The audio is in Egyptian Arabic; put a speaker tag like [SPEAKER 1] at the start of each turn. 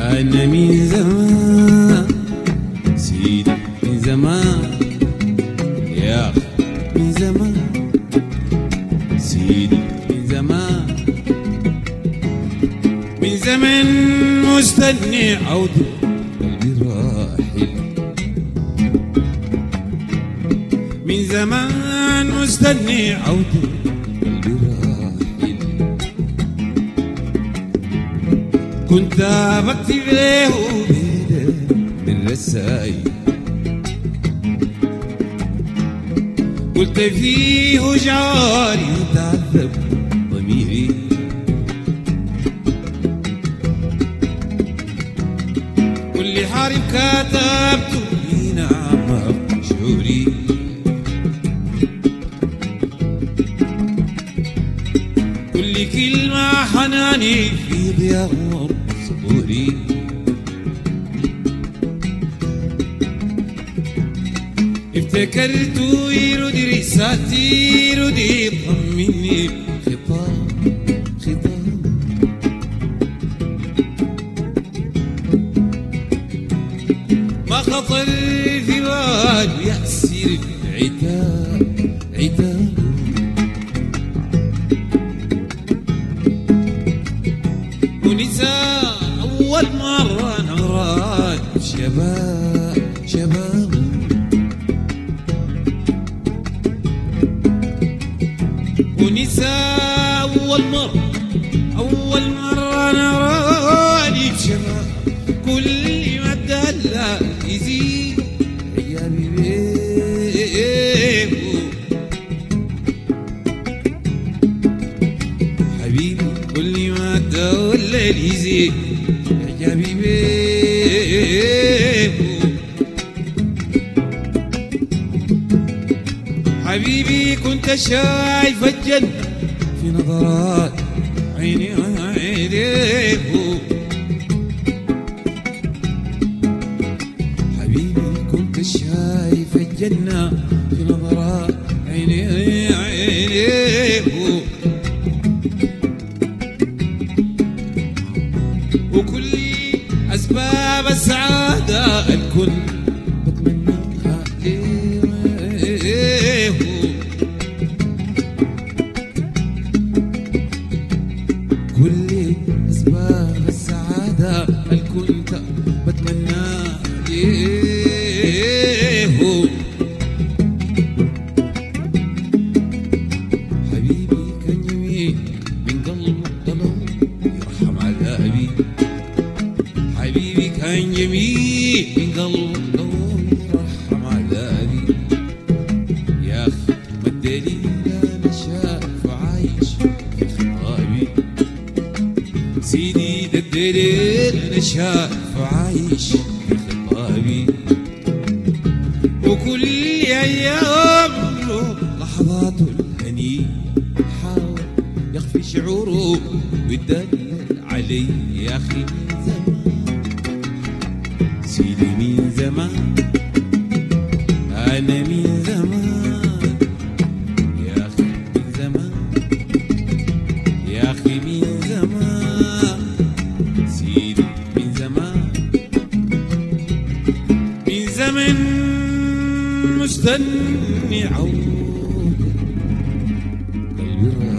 [SPEAKER 1] أنا من زمان سيدي من زمان يا أخي من زمان سيدي من زمان من زمان مستني عودة قلبي راحل من زمان مستني عودة قلبي راحل كنت بكتب له بيده بالرسايل قلت فيه جاري تعذب ضميري كل حارب كتبته في نعمة شعوري كل كلمة حناني في ضياء صبوري افتكرت يرد رسالتي يرد يطمني خطاب خطاب ما خطر في باله يحسر عتاب عتاب ونساء أول مرة نغران شباب شباب ونساء أول مرة أول مرة نراني بشباب كل ما الدلع يزيد عيالي بيه حبيبي كل ما الدلع يزيد عيالي بيه حبيبي كنت شايف الجنة في نظرات عيني عينيه حبيبي كنت شايف الجنة في نظرات عيني عينيه وكل أسباب السعادة الكل بتمناها ليه كل أسباب السعادة الكنت بتمناها ليه حبيبي كان جميل من قلبه ضلو يرحم عذابي حبيبي كان جميل من قلبه ضلو يرحم عذابي يا أخي ما الدليل أنا شايف عايش في خطابي سيدي ده الدليل أنا شايف عايش في خطابي وكل أيام له لحظاته الهني حاول يخفي شعوره ويدلل علي يا أخي من زمان سيدي من زمان أنا من زمان يا أخي من زمان يا أخي من زمان سيدي من زمان من زمن مستني عودة قلبي